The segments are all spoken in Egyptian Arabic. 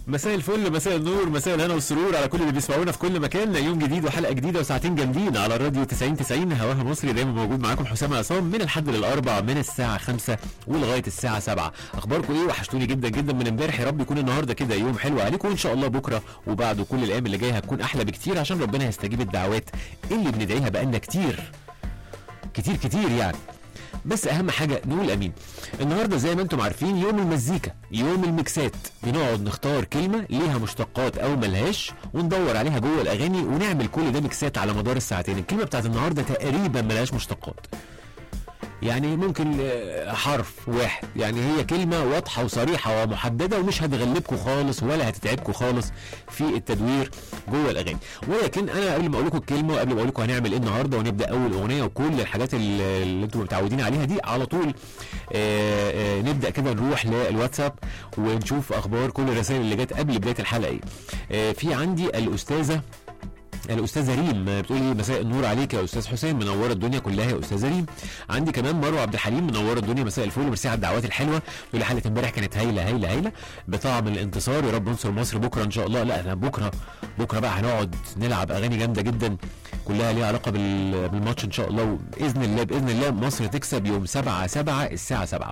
مساء الفل مساء النور مساء الهنا والسرور على كل اللي بيسمعونا في كل مكان يوم جديد وحلقه جديده وساعتين جامدين على الراديو 90 90 هواها مصري دايما موجود معاكم حسام عصام من الحد للاربع من الساعه 5 ولغايه الساعه 7 اخباركم ايه وحشتوني جدا جدا من امبارح يا رب يكون النهارده كده يوم حلو عليكم وان شاء الله بكره وبعده كل الايام اللي جايه هتكون احلى بكتير عشان ربنا يستجيب الدعوات اللي بندعيها بقالنا كتير كتير كتير يعني بس اهم حاجه نقول امين النهارده زي ما انتم عارفين يوم المزيكا يوم الميكسات بنقعد نختار كلمه ليها مشتقات او ملهاش وندور عليها جوه الاغاني ونعمل كل ده ميكسات على مدار الساعتين الكلمه بتاعت النهارده تقريبا ملهاش مشتقات يعني ممكن آه، حرف واحد يعني هي كلمة واضحة وصريحة ومحددة ومش هتغلبكم خالص ولا هتتعبكم خالص في التدوير جوه الأغاني ولكن أنا قبل ما أقول لكم الكلمة وقبل ما أقول لكم هنعمل إيه النهاردة ونبدأ أول أغنية وكل الحاجات اللي اللي أنتم متعودين عليها دي على طول آه، آه، نبدأ كده نروح للواتساب ونشوف أخبار كل الرسائل اللي جت قبل بداية الحلقة إيه آه، في عندي الأستاذة الاستاذه ريم بتقول لي مساء النور عليك يا استاذ حسين منوره الدنيا كلها يا استاذه ريم عندي كمان مروه عبد الحليم منوره الدنيا مساء الفل ميرسي على الدعوات الحلوه بتقول لي حلقه امبارح كانت هايله هايله هايله بطعم الانتصار يا رب انصر مصر بكره ان شاء الله لا انا بكره بكره بقى هنقعد نلعب اغاني جامده جدا كلها ليها علاقه بال- بالماتش ان شاء الله باذن الله باذن الله مصر تكسب يوم 7 7 الساعه 7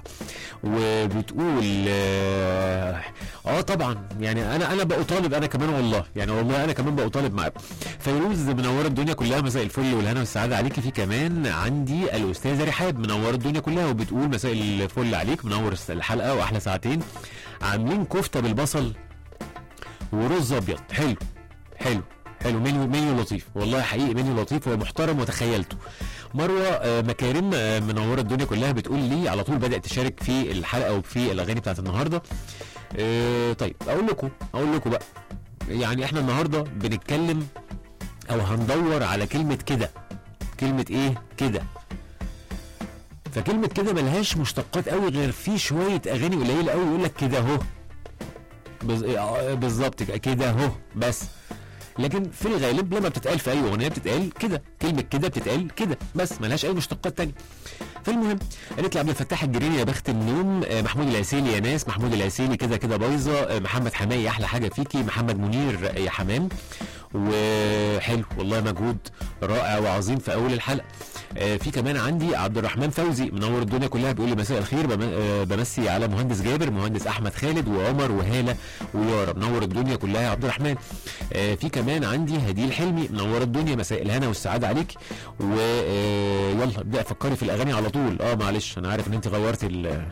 وبتقول اه آه طبعا يعني انا انا بطالب انا كمان والله يعني والله انا كمان بطالب معاكم فيروز منوره الدنيا كلها مساء الفل والهنا والسعاده عليكي في كمان عندي الاستاذه رحاب منوره الدنيا كلها وبتقول مساء الفل عليك منور الحلقه واحلى ساعتين عاملين كفته بالبصل ورز ابيض حلو حلو حلو منيو منيو لطيف والله حقيقي منيو لطيف ومحترم وتخيلته مروه آه، مكارم آه، منوره الدنيا كلها بتقول لي على طول بدات تشارك في الحلقه وفي الاغاني بتاعت النهارده آه، طيب اقول لكم اقول لكم بقى يعني احنا النهارده بنتكلم او هندور على كلمه كده كلمه ايه كده فكلمه كده ملهاش مشتقات قوي غير في شويه اغاني قليله قوي يقول لك كده اهو بز- آه، بالظبط كده- كده اهو بس لكن في الغالب لما بتتقال في اي اغنيه بتتقال كده كلمه كده بتتقال كده بس ملهاش اي مشتقات تانية فالمهم قالت لي عبد الفتاح الجريني يا بخت النوم آه، محمود العسيلي يا ناس محمود العسيلي كده كده بايظه آه، محمد حماية احلى حاجه فيكي محمد منير آه، يا حمام وحلو والله مجهود رائع وعظيم في اول الحلقه آه، في كمان عندي عبد الرحمن فوزي منور الدنيا كلها بيقول لي مساء الخير بم- آه، بمسي على مهندس جابر مهندس احمد خالد وعمر وهاله ويارا منور الدنيا كلها يا عبد الرحمن آه، في كمان عندي هديل حلمي منور الدنيا مساء الهنا والسعاده عليك ويلا ابدا فكري في الاغاني على طول اه معلش انا عارف ان انت غيرتي ال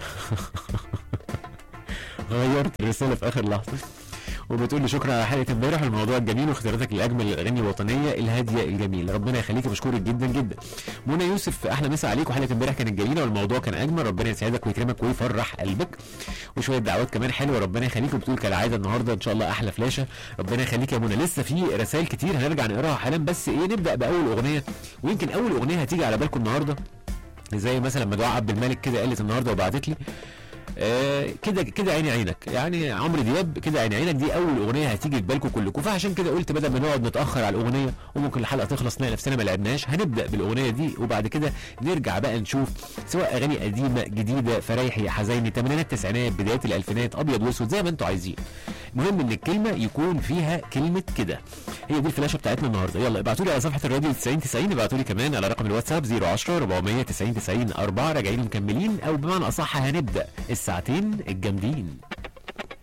غيرت الرساله في اخر لحظه وبتقول لي شكرا على حلقه امبارح والموضوع الجميل واختياراتك الاجمل للاغاني الوطنيه الهاديه الجميله ربنا يخليك بشكرك جدا جدا منى يوسف احلى مسا عليك وحلقه امبارح كانت جميله والموضوع كان اجمل ربنا يسعدك ويكرمك ويفرح قلبك وشويه دعوات كمان حلوه ربنا يخليك وبتقول كالعاده النهارده ان شاء الله احلى فلاشه ربنا يخليك يا منى لسه في رسائل كتير هنرجع نقراها حالا بس ايه نبدا باول اغنيه ويمكن اول اغنيه هتيجي على بالكم النهارده زي مثلا ما دعاء عبد الملك كده قالت النهارده وبعتت لي آه، كده كده عيني عينك يعني عمرو دياب كده عيني عينك دي اول اغنيه هتيجي في بالكم كلكم فعشان كده قلت بدل ما نقعد نتاخر على الاغنيه وممكن الحلقه تخلص نلاقي نفسنا ما لعبناش هنبدا بالاغنيه دي وبعد كده نرجع بقى نشوف سواء اغاني قديمه جديده فرايحي حزيني تمانينات تسعينات بدايات الالفينات ابيض واسود زي ما انتوا عايزين المهم ان الكلمه يكون فيها كلمه كده هي دي الفلاشه بتاعتنا النهارده يلا ابعتوا لي على صفحه الراديو 90 90 ابعتوا لي كمان على رقم الواتساب 010 490 90 4 راجعين مكملين او بمعنى اصح هنبدا الساعتين الجامدين